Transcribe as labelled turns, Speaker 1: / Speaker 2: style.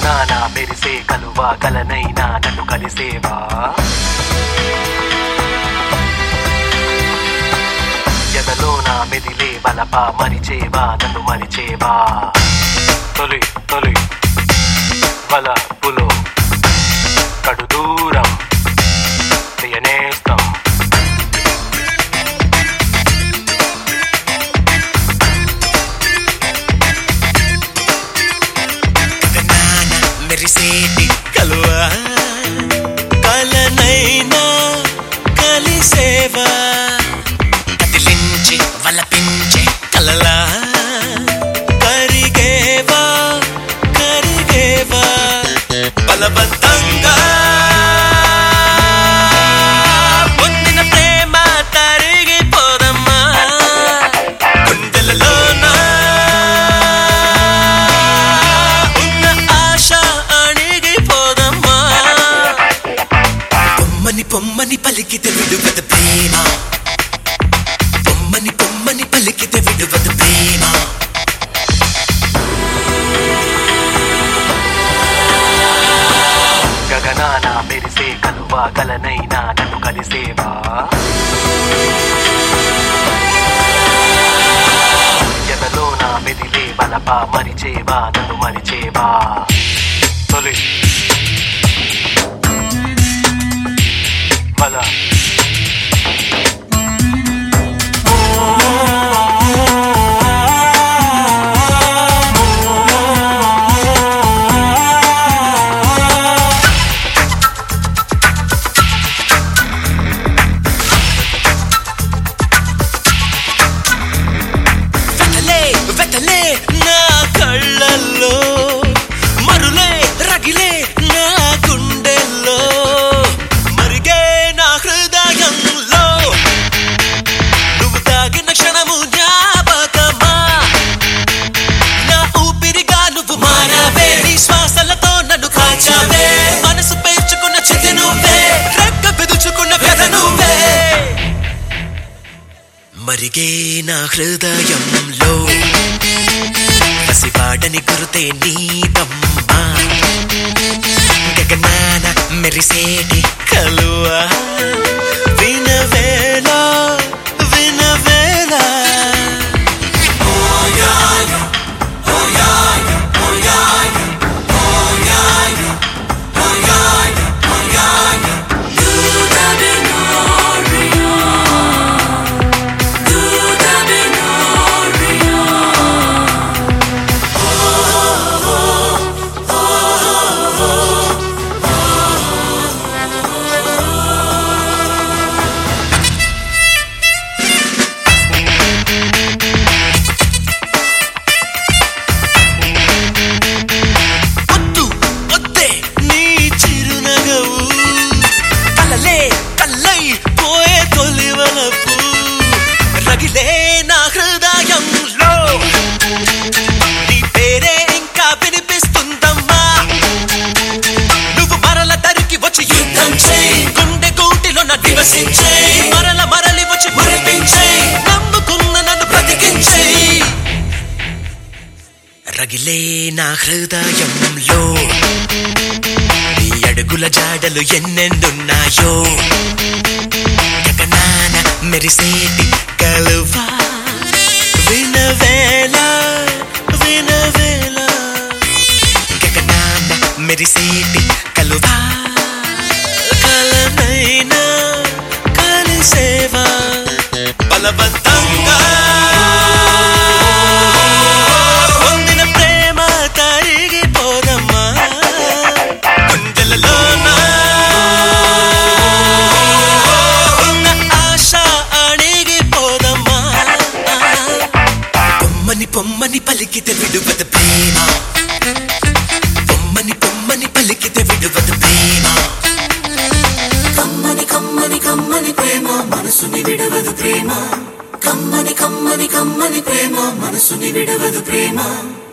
Speaker 1: గగనాన మెరిసే కలువ కలనైనా నన్ను కలిసేవా ఎదలో నా మెదిలే బలప మరిచేవా నన్ను మరిచేవా తొలి తొలి బల పులో కడు దూరం ప్రియనేస్తం
Speaker 2: గగనాన మెరిసేటి కలువ కలనైనా కలిసేవా కదిలించి వలపించే కలలా కరిగేవా కరిగేవా బలవంతంగా పొందిన ప్రేమ తరిగిపోదమ్మా గుండెలలోన ఉన్న ఆశ అణిగిపోదమ్మా పొమ్మని పొమ్మని పలికితే విడువదు ప్రేమ పొమ్మని పొమ్మని పలికితే విడువదు ప్రేమ
Speaker 1: గగనాన మెరిసే కలువ కలనైనా నన్ను కలిసేవా ఎదలో నా మెదిలే బలప మరిచేవా నన్ను మరిచేవా తొలి బల
Speaker 2: వెతలే వెతలే నా కళ్ళల్లో మరులే రగిలే నా గుండెల్లో మరిగే నా హృదయంలో నువ్వు తాగిన క్షణము జ్ఞాపకమా నా ఊపిరిగా నువ్వు మారావే నీ శ్వాసలతో నన్ను కాచావే మనసు పేర్చుకున్న చితి నువ్వే రెక్క పెదుచుకున్న పెద నువ్వే మరిగే నా హృదయంలో పసిపాడని గురుతే నీదమ్మా గగనాన మెరిసేటి కలువ వినవేళ వినవేళ వద్దు వద్దే నీ చిరునగవు కలలే కల్లై పోయే తొలివలపు రగిలే నా హృదయంలో నీ పేరే ఇంకా వినిపిస్తుందమ్మా నువ్వు మరల తరికి వచ్చి యుద్ధం చేయి గుండె గూటిలో నా నివసించే మరల మరలి వచ్చి మురిపించే నమ్ముకున్న నన్ను బ్రతికించేయి రగిలే నా హృదయంలో నీ అడుగుల జాడలు ఎన్నెన్నున్నాయో గగనాన మెరిసేటి కలువా వినవేళ వినవేళ గగనాన మెరిసేటి కలువా కలనైనా కలిసేవా బలవంతంగా పొందిన ప్రేమ తరిగిపోదమ్మా గుండెలలోన ఉన్న ఆశ అణిగిపోదమ్మా పొమ్మని పొమ్మని పలికితే విడువదు ప్రేమ పొమ్మని పొమ్మని పలికితే విడువదు ప్రేమ
Speaker 3: కమ్మని కమ్మని కమ్మని ప్రేమ మనసుని విడవదు ప్రేమ కమ్మని కమ్మని కమ్మని ప్రేమ మనసుని విడవదు ప్రేమ